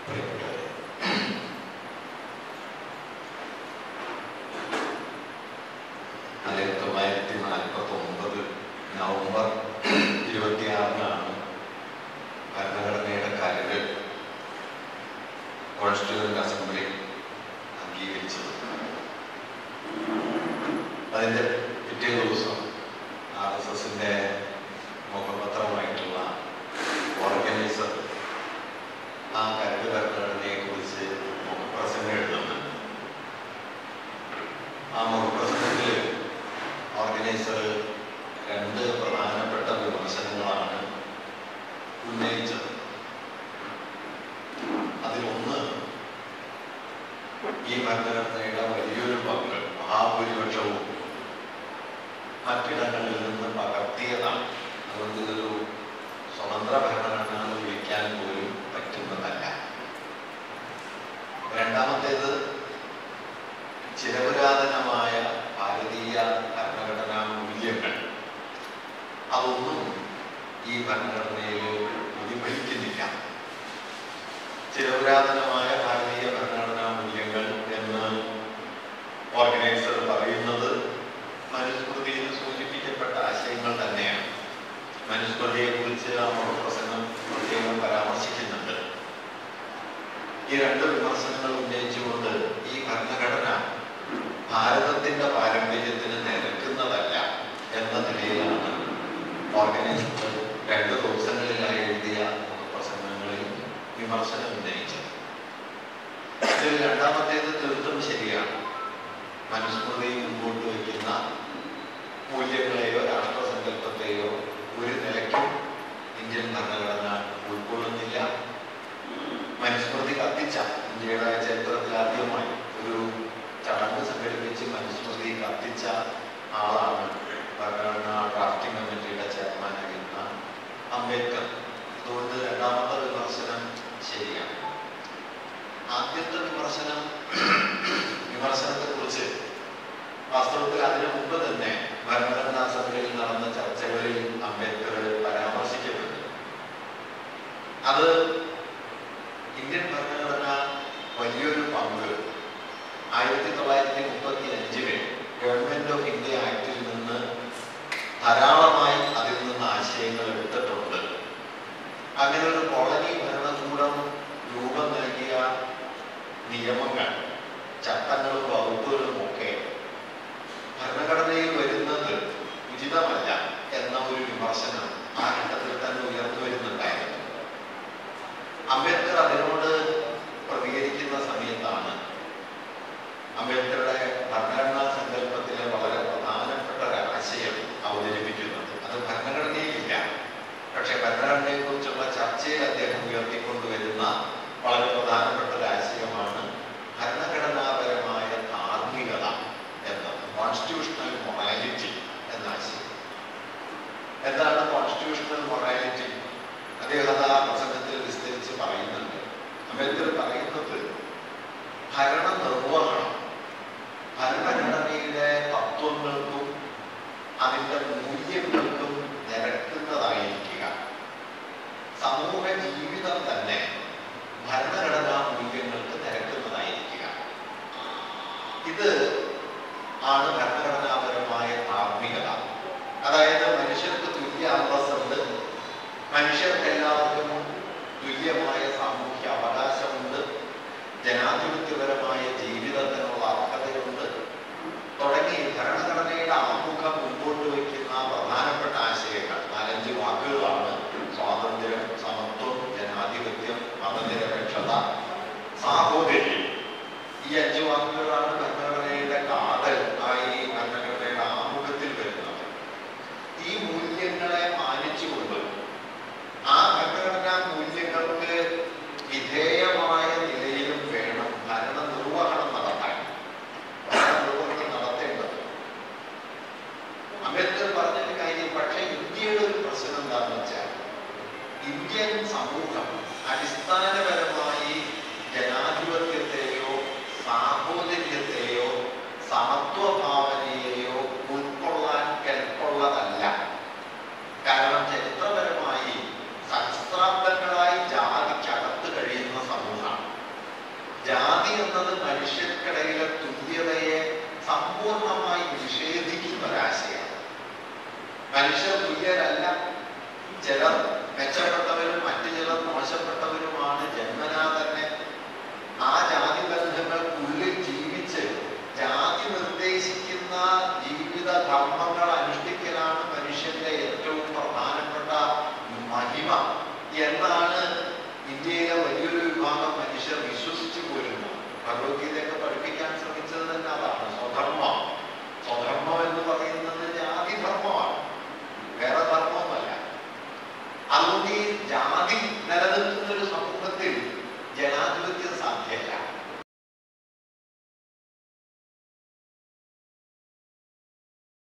പ്രിയപ്പെട്ടവരെ ആയിരത്തി തൊള്ളായിരത്തി നാൽപ്പത്തി ഒമ്പത് നവംബർ ഇരുപത്തിയാറിനാണ് ഭരണഘടനയുടെ കരട് കോൺസ്റ്റിറ്റ്യൂവന്റ് അസംബ്ലി അംഗീകരിച്ചത് അതിൻ്റെ പിറ്റേ ദിവസം ആർ എസ് എസിൻ്റെ മുഖപത്രമായിട്ടുള്ള ഓർഗനൈസർ ആ കരട് ഭരണഘടനയെ കുറിച്ച് മുഖപ്രസംഗം എഴുതുന്നുണ്ട് ആ മുഖപ്രസംഗത്തിൽ ഓർഗനൈസർ രണ്ട് പ്രധാനപ്പെട്ട വിമർശനങ്ങളാണ് ഉന്നയിച്ചത് അതിലൊന്ന് ഈ ഭരണഘടനയുടെ വലിയൊരു പങ്ക് മഹാഭൂരിപക്ഷവും മറ്റിടങ്ങളിൽ നിന്ന് പകർത്തിയതാണ് അതുകൊണ്ട് ഇതൊരു സ്വതന്ത്ര ഭരണഘടന എന്ന് വിളിക്കാൻ പോലും പറ്റുന്നതല്ല രണ്ടാമത്തേത് ചിരപുരാതനമായ ഭാരതീയ ഭരണഘടനാ മൂല്യങ്ങൾ അതൊന്നും ഈ ഭരണഘടനയിൽ പ്രതിഫലിക്കുന്നില്ല ചിരപുരാതനമായ ഭാരതീയ ഭരണഘടനാ മൂല്യങ്ങൾ എന്ന് ഓർഗനൈസർ പറയുന്നത് മനുസ്മൃതിയിൽ സൂചിപ്പിക്കപ്പെട്ട ആശയങ്ങൾ തന്നെയാണ് മനുസ്മൃതിയെ കുറിച്ച് ആ പ്രസംഗം പ്രത്യേകം പരാമർശിക്കുന്നുണ്ട് ഈ രണ്ട് വിമർശനങ്ങൾ ഉന്നയിച്ചുകൊണ്ട് ഈ ഭരണഘടന ഭാരതത്തിന്റെ പാരമ്പര്യത്തിന് നിരക്കുന്നതല്ല എന്ന നിലയിലാണ് ഓർഗനൈസർ രണ്ട് ദിവസങ്ങളിലായി എഴുതിയ പ്രസംഗങ്ങളിൽ വിമർശനം ഉന്നയിച്ചത് ഇതിൽ രണ്ടാമത്തേത് തീർത്തും ശരിയാണ് മനുസ്മൃതി മുമ്പോട്ട് വയ്ക്കുന്ന മൂല്യങ്ങളെയോ രാഷ്ട്രസങ്കല്പത്തെയോ ഒരു നിലയ്ക്കും ഇന്ത്യൻ ഭരണഘടന ഉൾക്കൊള്ളുന്നില്ല മനുസ്മൃതി കത്തിച്ച ഇന്ത്യയുടെ ചരിത്രത്തിൽ ആദ്യമായി ഒരു ചടങ്ങ് സംഘടിപ്പിച്ച് മനുസ്മൃതി കത്തിച്ച ആളാണ് ഭരണഘടനാ ഡ്രാഫ്റ്റിംഗ് കമ്മിറ്റിയുടെ ചെയർമാനായിരുന്ന അംബേദ്കർ അതുകൊണ്ട് രണ്ടാമത്തെ വിമർശനം ശരിയാണ് ആദ്യത്തെ വിമർശനം വിമർശനത്തെ കുറിച്ച് വാസ്തവത്തിൽ അതിനു മുമ്പ് തന്നെ ഭരണഘടനാ അസംബ്ലിയിൽ നടന്ന ചർച്ചകളിൽ അംബേദ്കർ പരാമർശിക്കപ്പെട്ടു അത് ഇന്ത്യൻ ഭരണഘടന വലിയൊരു പങ്ക് ആയിരത്തി തൊള്ളായിരത്തി മുപ്പത്തി അഞ്ചില് ഗവൺമെന്റ് ഓഫ് ഇന്ത്യ ആക്ടിൽ നിന്ന് ധാരാളമായി അതിൽ നിന്ന് ആശയങ്ങൾ എടുത്തിട്ടുണ്ട് അങ്ങനെ ഒരു കോളനി ഭരണകൂടം രൂപം നൽകിയ നിയമങ്ങൾ ചട്ടങ്ങളും വകുപ്പുകളും ഒക്കെ ഭരണഘടനയിൽ വരുന്നത് ഉചിതമല്ല എന്ന ഒരു വിമർശനം ആ ഘട്ടത്തിൽ തന്നെ ഉയർന്നു വരുന്നുണ്ടായിരുന്നു അംബേദ്കർ അതിനോട് പ്രതികരിക്കുന്ന സമയത്താണ് അംബേദ്കറുടെ ഭരണഘടനാ സങ്കല്പത്തിലെ വളരെ പ്രധാനപ്പെട്ട ഒരു ആശയം അവതരിപ്പിക്കുന്നത് അത് ഭരണഘടനയിലില്ല പക്ഷെ ഭരണഘടനയെ കുറിച്ചുള്ള ചർച്ചയിൽ അദ്ദേഹം ഉയർത്തിക്കൊണ്ടുവരുന്ന വളരെ പ്രധാനപ്പെട്ട ഒരു ആശയമാണ് ഭരണഘടനാപരമായ ധാർമ്മികത എന്നത് കോൺസ്റ്റിറ്റ്യൂഷണൽ മൊറാലിറ്റി എന്ന ആശയം എന്താണ് കോൺസ്റ്റിറ്റ്യൂഷണൽ മൊറാലിറ്റി അദ്ദേഹം അത് ആ പ്രസംഗത്തിൽ വിസ്തരിച്ച് പറയുന്നുണ്ട് അംബേദ്കർ പറയുന്നത് ഭരണ നിർവഹണം ഭരണഘടനയുടെ തത്വങ്ങൾക്കും അതിൻ്റെ മൂല്യങ്ങൾക്കും നിരക്കുന്നതായിരിക്കുക സമൂഹ ജീവിതം തന്നെ ഭരണഘടനാ മൂല്യങ്ങൾക്ക് നിരക്കുന്നതായിരിക്കുക ഇത് ആണ് ഭരണഘടനാപരമായ ധാർമ്മികത അതായത് മനുഷ്യർക്ക് തുല്യ അന്തസ്സുണ്ട് മനുഷ്യർക്ക് എല്ലാവർക്കും തുല്യമായ സാമൂഹ്യ അവകാശമുണ്ട് ജനാധിപത്യപരമായ ജീവിതത്തിനുള്ള അർഹതയുണ്ട് തുടങ്ങി ഭരണഘടനയുടെ ആമുഖം മുമ്പോട്ട് വയ്ക്കുന്ന പ്രധാനപ്പെട്ട ആശയങ്ങൾ നാലഞ്ച് വാക്കുകളാണ് സ്വാതന്ത്ര്യം സമത്വം ജനാധിപത്യം മതനിരപേക്ഷത സാഹോദര്യം ഈ അഞ്ച് വാക്കുകളാണ് ഭരണഘടനയുടെ കാതൽ ആയി ഭരണഘടനയുടെ ആമുഖത്തിൽ വരുന്നത് ഈ മൂല്യങ്ങളെ മാനിച്ചുകൊണ്ട് ആ ഭരണഘടനാ മൂല്യങ്ങൾക്ക് വിധേയമായ നിലയിലും വേണം ഭരണ നിർവഹണം നടത്താൻ ഭരണ നിർവഹണം നടത്തേണ്ടത് അംബേദ്കർ പറഞ്ഞൊരു കാര്യം പക്ഷേ ഇന്ത്യയുടെ ഒരു പ്രശ്നം എന്താണെന്ന് വെച്ചാൽ ഇന്ത്യൻ സമൂഹം അടിസ്ഥാനപരമായി ജനാധിപത്യത്തെയോ സാഹോദര്യത്തെയോ സമത്വഭാവനയെയോ ഉൾക്കൊള്ളാൻ കെൽപ്പുള്ളതല്ല കാരണം ചരിത്രപരമായി സഹസ്രാബ്ദങ്ങളായി ജാതിക്കകത്ത് കഴിയുന്ന സമൂഹമാണ് ചിലർ മെച്ചപ്പെട്ട